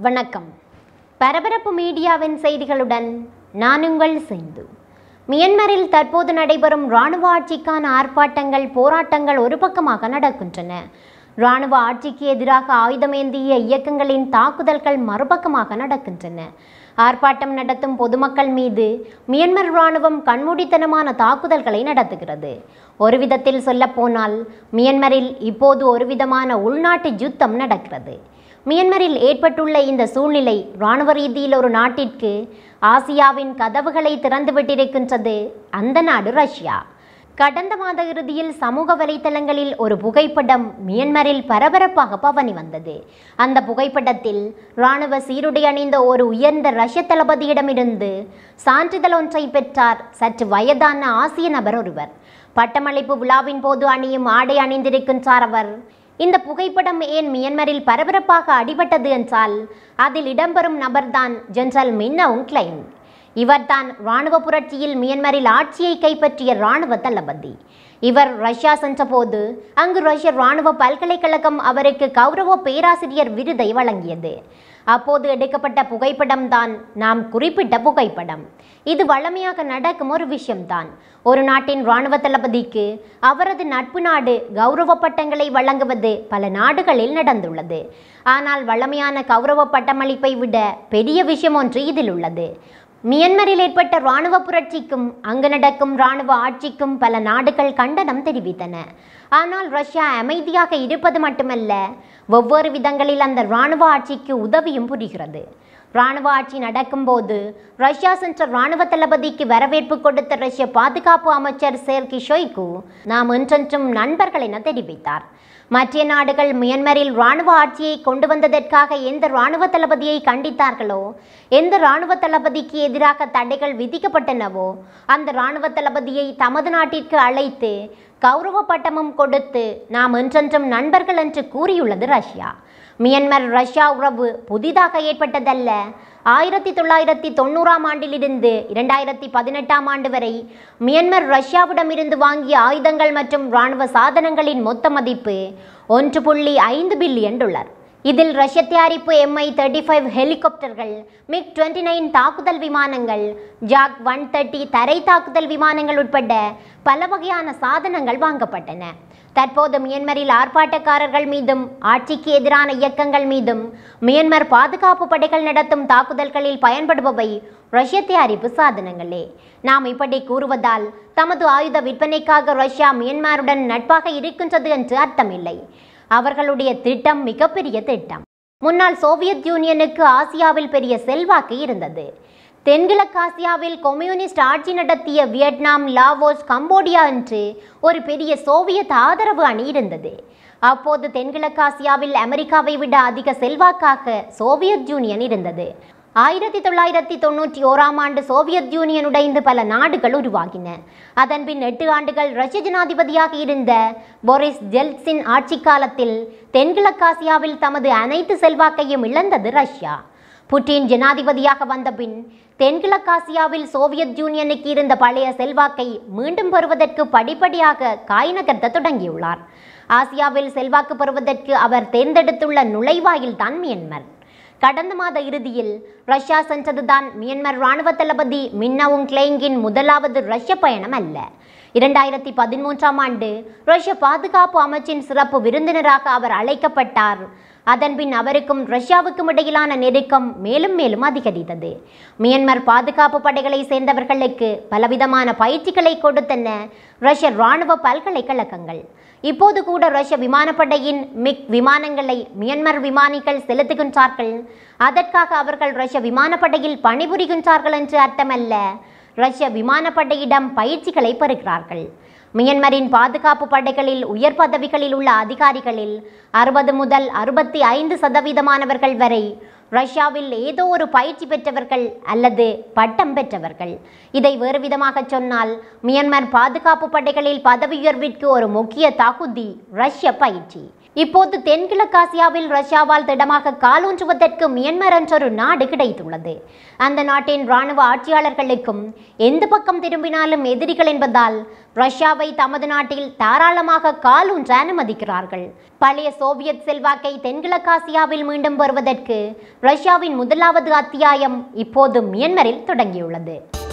வணக்கம் பரபரப்பு மீடியாவின் செய்திகளுடன் நான் உங்கள் சிந்து மியன்மரில் தற்போது நடைபெறும் இராணுவ ஆட்சிக்கான ஆர்ப்பாட்டங்கள் போராட்டங்கள் ஒரு பக்கமாக நடக்கின்றன இராணுவ ஆட்சிக்கு எதிராக ஆயுதமேந்திய இயக்கங்களின் தாக்குதல்கள் மறுபக்கமாக நடக்கின்றன ஆர்ப்பாட்டம் நடத்தும் பொதுமக்கள் மீது மியன்மர் இராணுவம் கண்மூடித்தனமான தாக்குதல்களை நடத்துகிறது ஒரு விதத்தில் சொல்லப்போனால் மியன்மரில் இப்போது ஒரு விதமான உள்நாட்டு யுத்தம் நடக்கிறது மியன்மரில் ஏற்பட்டுள்ள இந்த சூழ்நிலை இராணுவ ரீதியில் ஒரு நாட்டிற்கு ஆசியாவின் கதவுகளை திறந்துவிட்டிருக்கின்றது அந்த நாடு ரஷ்யா கடந்த மாத இறுதியில் சமூக வலைத்தளங்களில் ஒரு புகைப்படம் மியன்மரில் பரபரப்பாக பவனி வந்தது அந்த புகைப்படத்தில் இராணுவ சீருடை அணிந்த ஒரு உயர்ந்த ரஷ்ய தளபதியிடமிருந்து சான்றிதழ் ஒன்றை பெற்றார் சற்று வயதான ஆசிய நபர் ஒருவர் பட்டமளிப்பு விழாவின் போது அணியும் ஆடை அணிந்திருக்கின்றார் அவர் இந்த புகைப்படம் ஏன் மியன்மரில் பரபரப்பாக அடிபட்டது என்றால் அதில் இடம்பெறும் நபர்தான் ஜெனரல் மின்னவுங் கிளைன் இவர்தான் இராணுவ புரட்சியில் மியன்மரில் ஆட்சியை கைப்பற்றிய இராணுவ தளபதி இவர் ரஷ்யா சென்றபோது அங்கு ரஷ்ய இராணுவ பல்கலைக்கழகம் அவருக்கு கௌரவ பேராசிரியர் விருதை வழங்கியது அப்போது எடுக்கப்பட்ட புகைப்படம் தான் நாம் குறிப்பிட்ட புகைப்படம் இது வழமையாக நடக்கும் ஒரு விஷயம்தான் ஒரு நாட்டின் இராணுவ தளபதிக்கு அவரது நட்பு நாடு கௌரவ பட்டங்களை வழங்குவது பல நாடுகளில் நடந்துள்ளது ஆனால் வழமையான கௌரவ பட்டமளிப்பை விட பெரிய விஷயம் ஒன்று இதில் உள்ளது மியன்மரில் ஏற்பட்ட இராணுவ புரட்சிக்கும் அங்கு நடக்கும் இராணுவ ஆட்சிக்கும் பல நாடுகள் கண்டனம் தெரிவித்தன ஆனால் ரஷ்யா அமைதியாக இருப்பது மட்டுமல்ல ஒவ்வொரு விதங்களில் அந்த இராணுவ ஆட்சிக்கு உதவியும் புரிகிறது இராணுவ ஆட்சி நடக்கும்போது ரஷ்யா சென்ற இராணுவ தளபதிக்கு வரவேற்பு கொடுத்த ரஷ்ய பாதுகாப்பு அமைச்சர் சேர்கி ஷொய்கு நாம் என்றென்றும் நண்பர்கள் என தெரிவித்தார் மற்ற நாடுகள் மியன்மரில் இராணுவ ஆட்சியை கொண்டு வந்ததற்காக எந்த இராணுவ தளபதியை கண்டித்தார்களோ எந்த இராணுவ தளபதிக்கு எதிராக தடைகள் விதிக்கப்பட்டனவோ அந்த இராணுவ தளபதியை தமது நாட்டிற்கு அழைத்து கௌரவ பட்டமும் கொடுத்து நாம் என்றென்றும் நண்பர்கள் என்று கூறியுள்ளது ரஷ்யா மியன்மர் ரஷ்யா உறவு புதிதாக ஏற்பட்டதல்ல ஆயிரத்தி தொள்ளாயிரத்தி தொண்ணூறாம் ஆண்டிலிருந்து இரண்டாயிரத்தி பதினெட்டாம் ஆண்டு வரை மியன்மர் ரஷ்யாவிடமிருந்து வாங்கிய ஆயுதங்கள் மற்றும் இராணுவ சாதனங்களின் மொத்த மதிப்பு ஒன்று புள்ளி ஐந்து பில்லியன் டாலர் இதில் ரஷ்ய தயாரிப்பு எம்ஐ தேர்ட்டி ஃபைவ் ஹெலிகாப்டர்கள் மிக் டுவெண்ட்டி நைன் தாக்குதல் விமானங்கள் ஜாக் ஒன் தேர்ட்டி தரை தாக்குதல் விமானங்கள் உட்பட பல வகையான சாதனங்கள் வாங்கப்பட்டன தற்போது மியன்மரில் ஆர்ப்பாட்டக்காரர்கள் மீதும் ஆட்சிக்கு எதிரான இயக்கங்கள் மீதும் மியன்மர் பாதுகாப்பு படைகள் நடத்தும் தாக்குதல்களில் பயன்படுபவை ரஷ்ய தயாரிப்பு சாதனங்களே நாம் இப்படி கூறுவதால் தமது ஆயுத விற்பனைக்காக ரஷ்யா மியன்மாருடன் நட்பாக இருக்கின்றது என்று அர்த்தமில்லை அவர்களுடைய திட்டம் மிகப்பெரிய திட்டம் முன்னாள் சோவியத் யூனியனுக்கு ஆசியாவில் பெரிய செல்வாக்கு இருந்தது தென்கிழக்காசியாவில் கம்யூனிஸ்ட் ஆட்சி நடத்திய வியட்நாம் லாவோஸ் கம்போடியா என்று ஒரு பெரிய சோவியத் ஆதரவு அணி இருந்தது அப்போது தென்கிழக்காசியாவில் அமெரிக்காவை விட அதிக செல்வாக்காக சோவியத் யூனியன் இருந்தது ஆயிரத்தி தொள்ளாயிரத்தி தொண்ணூற்றி ஓராம் ஆண்டு சோவியத் யூனியன் உடைந்து பல நாடுகள் உருவாகின அதன் பின் எட்டு ஆண்டுகள் ரஷ்ய ஜனாதிபதியாக இருந்த போரிஸ் ஜெல்ட்சின் ஆட்சி காலத்தில் தென்கிழக்காசியாவில் தமது அனைத்து செல்வாக்கையும் இழந்தது ரஷ்யா புட்டின் ஜனாதிபதியாக வந்த பின் தென்கிழக்காசியாவில் சோவியத் யூனியனுக்கு இருந்த பழைய செல்வாக்கை மீண்டும் பெறுவதற்கு படிப்படியாக காய் நகர்த்த தொடங்கியுள்ளார் ஆசியாவில் செல்வாக்கு பெறுவதற்கு அவர் தேர்ந்தெடுத்துள்ள நுழைவாயில் தான் மியன்மர் கடந்த மாத இறுதியில் ரஷ்யா சென்றதுதான் மியன்மர் இராணுவ தளபதி மின்னவுங் கிளேங்கின் முதலாவது ரஷ்ய பயணம் அல்ல இரண்டாயிரத்தி பதிமூன்றாம் ஆண்டு ரஷ்ய பாதுகாப்பு அமைச்சின் சிறப்பு விருந்தினராக அவர் அழைக்கப்பட்டார் அதன்பின் அவருக்கும் ரஷ்யாவுக்கும் இடையிலான நெருக்கம் மேலும் மேலும் அதிகரித்தது மியன்மர் பாதுகாப்பு படைகளை சேர்ந்தவர்களுக்கு பலவிதமான பயிற்சிகளை கொடுத்தன ரஷ்ய இராணுவ பல்கலைக்கழகங்கள் இப்போது கூட ரஷ்ய விமானப்படையின் மிக் விமானங்களை மியன்மர் விமானிகள் செலுத்துகின்றார்கள் அதற்காக அவர்கள் ரஷ்ய விமானப்படையில் பணிபுரிகின்றார்கள் என்று அர்த்தமல்ல ரஷ்ய விமானப்படையிடம் பயிற்சிகளை பெறுகிறார்கள் மியன்மரின் பாதுகாப்பு படைகளில் உயர் பதவிகளில் உள்ள அதிகாரிகளில் அறுபது முதல் அறுபத்தி ஐந்து சதவீதமானவர்கள் வரை ரஷ்யாவில் ஏதோ ஒரு பயிற்சி பெற்றவர்கள் அல்லது பட்டம் பெற்றவர்கள் இதை வேறு விதமாக சொன்னால் மியன்மர் பாதுகாப்பு படைகளில் பதவி உயர்விற்கு ஒரு முக்கிய தாக்குதி ரஷ்ய பயிற்சி இப்போது தென்கிழக்காசியாவில் ரஷ்யாவால் திடமாக காலூன்றுவதற்கு மியன்மர் என்றொரு நாடு கிடைத்துள்ளது அந்த நாட்டின் இராணுவ ஆட்சியாளர்களுக்கும் எந்த பக்கம் திரும்பினாலும் எதிரிகள் என்பதால் ரஷ்யாவை தமது நாட்டில் தாராளமாக காலூன்ற அனுமதிக்கிறார்கள் பழைய சோவியத் செல்வாக்கை தென்கிழக்காசியாவில் மீண்டும் வருவதற்கு ரஷ்யாவின் முதலாவது அத்தியாயம் இப்போது மியன்மரில் தொடங்கியுள்ளது